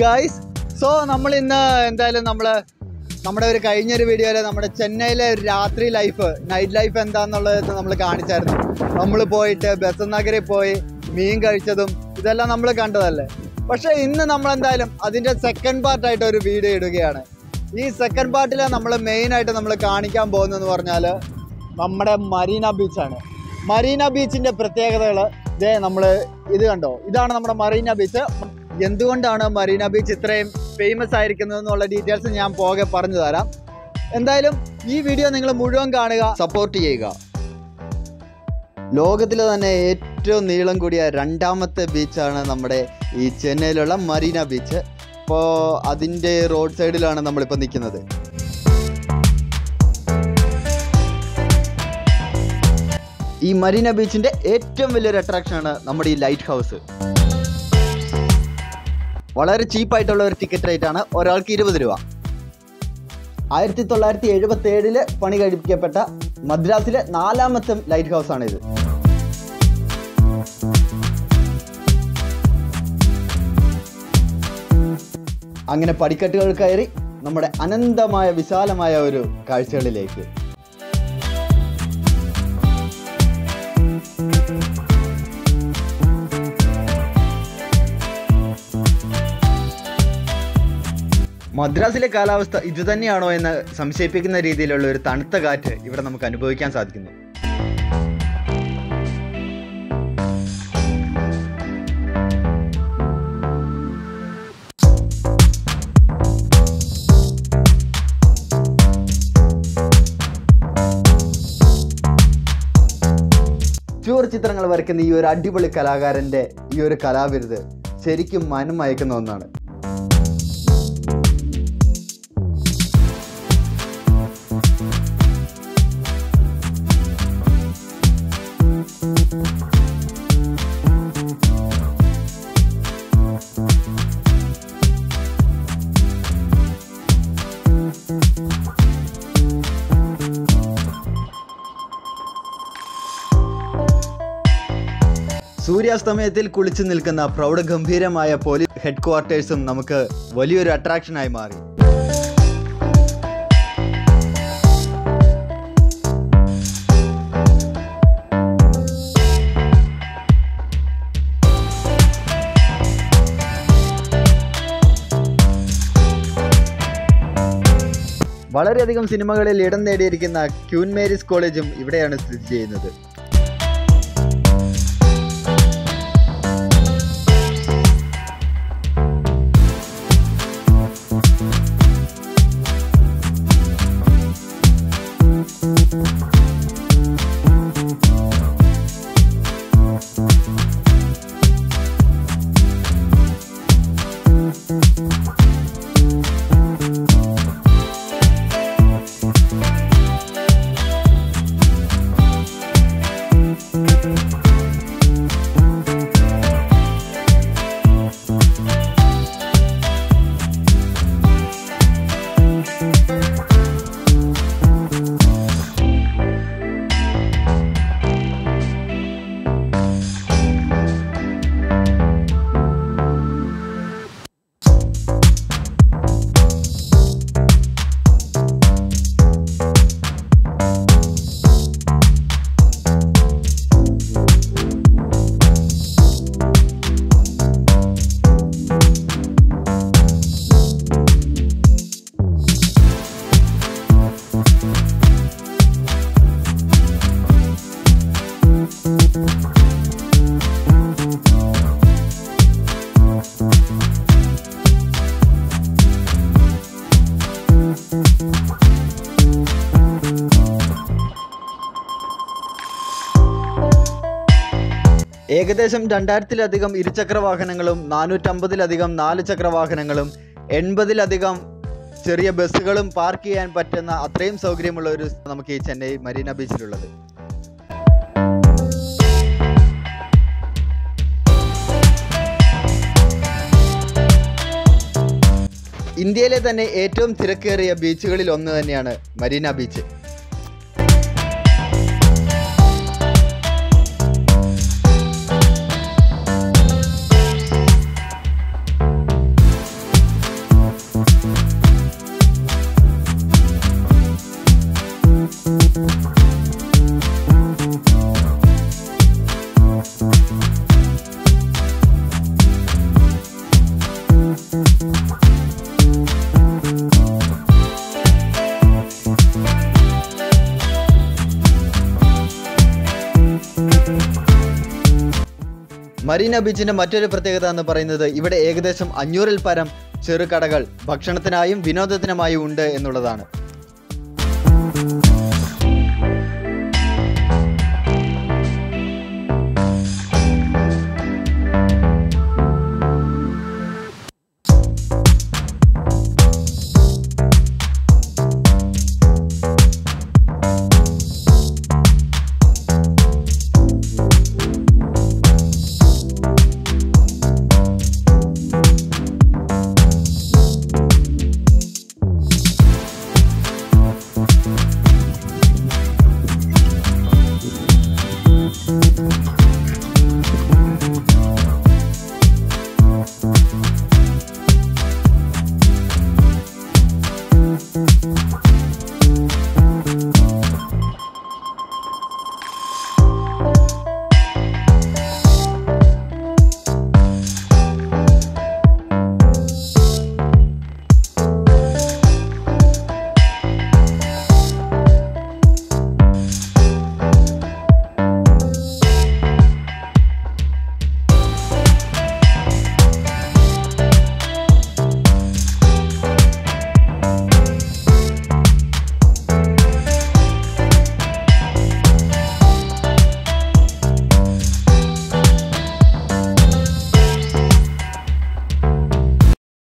guys so നമ്മൾ ഇന്ന് എന്തായാലും നമ്മൾ നമ്മുടെ ഒരു കഴിഞ്ഞൊരു വീഡിയോയിൽ നമ്മുടെ ചെന്നൈയിലെ ഒരു രാത്രി ലൈഫ് നൈറ്റ് ലൈഫ് എന്താന്നുള്ളത് നമ്മൾ കാണിച്ചായിരുന്നു നമ്മൾ പോയിട്ട് ബസ് നഗറിൽ പോയി മീൻ കഴിച്ചതും ഇതെല്ലാം നമ്മൾ കണ്ടതല്ലേ പക്ഷേ ഇന്ന് നമ്മൾ എന്തായാലും അതിൻ്റെ സെക്കൻഡ് പാർട്ടായിട്ട് ഒരു വീഡിയോ ഇടുകയാണ് ഈ സെക്കൻഡ് പാർട്ടിൽ നമ്മൾ മെയിനായിട്ട് നമ്മൾ കാണിക്കാൻ പോകുന്നതെന്ന് പറഞ്ഞാൽ നമ്മുടെ മറീന ബീച്ചാണ് മറീന ബീച്ചിൻ്റെ പ്രത്യേകതകൾ ഇതേ നമ്മൾ ഇത് കണ്ടോ ഇതാണ് നമ്മുടെ മറീന ബീച്ച് എന്തുകൊണ്ടാണ് മറീന ബീച്ച് ഇത്രയും ഫേമസ് ആയിരിക്കുന്നത് എന്നുള്ള ഡീറ്റെയിൽസ് ഞാൻ പോകെ പറഞ്ഞു തരാം എന്തായാലും ഈ വീഡിയോ നിങ്ങൾ മുഴുവൻ കാണുക സപ്പോർട്ട് ചെയ്യുക ലോകത്തിലെ തന്നെ ഏറ്റവും നീളം കൂടിയ രണ്ടാമത്തെ ബീച്ചാണ് നമ്മുടെ ഈ ചെന്നൈയിലുള്ള മറീന ബീച്ച് ഇപ്പോൾ അതിൻ്റെ റോഡ് സൈഡിലാണ് നമ്മളിപ്പോൾ നിൽക്കുന്നത് ഈ മറീന ബീച്ചിൻ്റെ ഏറ്റവും വലിയൊരു അട്രാക്ഷനാണ് നമ്മുടെ ഈ ലൈറ്റ് ഹൗസ് വളരെ ചീപ്പായിട്ടുള്ള ഒരു ടിക്കറ്റ് റേറ്റ് ആണ് ഒരാൾക്ക് ഇരുപത് രൂപ ആയിരത്തി തൊള്ളായിരത്തി എഴുപത്തി ഏഴില് പണി കഴിപ്പിക്കപ്പെട്ട മദ്രാസിലെ നാലാമത്തെ ലൈറ്റ് ഹൗസ് ആണ് ഇത് അങ്ങനെ പടിക്കെട്ടുകൾ കയറി നമ്മുടെ അനന്തമായ വിശാലമായ ഒരു കാഴ്ചകളിലേക്ക് മദ്രാസിലെ കാലാവസ്ഥ ഇതുതന്നെയാണോ എന്ന് സംശയിപ്പിക്കുന്ന രീതിയിലുള്ള ഒരു തണുത്ത കാറ്റ് ഇവിടെ നമുക്ക് അനുഭവിക്കാൻ സാധിക്കുന്നു ചുവർ ചിത്രങ്ങൾ വരയ്ക്കുന്ന ഈ ഒരു അടിപൊളി കലാകാരന്റെ ഈ ഒരു കലാവിരുത് ശരിക്കും മനം മയക്കുന്ന ഒന്നാണ് സൂര്യാസ്തമയത്തിൽ കുളിച്ചു നിൽക്കുന്ന പ്രൗഢഗംഭീരമായ പോലീസ് ഹെഡ് ക്വാർട്ടേഴ്സും നമുക്ക് വലിയൊരു അട്രാക്ഷനായി മാറി വളരെയധികം സിനിമകളിൽ ഇടം നേടിയിരിക്കുന്ന ക്യൂൻ മേരീസ് കോളേജും ഇവിടെയാണ് സ്ഥിതി ചെയ്യുന്നത് ഏകദേശം രണ്ടായിരത്തിലധികം ഇരുചക്ര വാഹനങ്ങളും നാനൂറ്റമ്പതിലധികം നാല് ചക്ര വാഹനങ്ങളും എൺപതിലധികം ചെറിയ ബസ്സുകളും പാർക്ക് ചെയ്യാൻ പറ്റുന്ന അത്രയും സൗകര്യമുള്ള ഒരു നമുക്ക് ഈ ചെന്നൈ മരീന ബീച്ചിലുള്ളത് ഇന്ത്യയിലെ തന്നെ ഏറ്റവും തിരക്കേറിയ ബീച്ചുകളിൽ ഒന്ന് തന്നെയാണ് മരീന ബീച്ച് മറീന ബീച്ചിന്റെ മറ്റൊരു പ്രത്യേകത എന്ന് പറയുന്നത് ഇവിടെ ഏകദേശം അഞ്ഞൂറിൽ പരം ചെറുകടകൾ ഭക്ഷണത്തിനായും വിനോദത്തിനുമായും ഉണ്ട് എന്നുള്ളതാണ്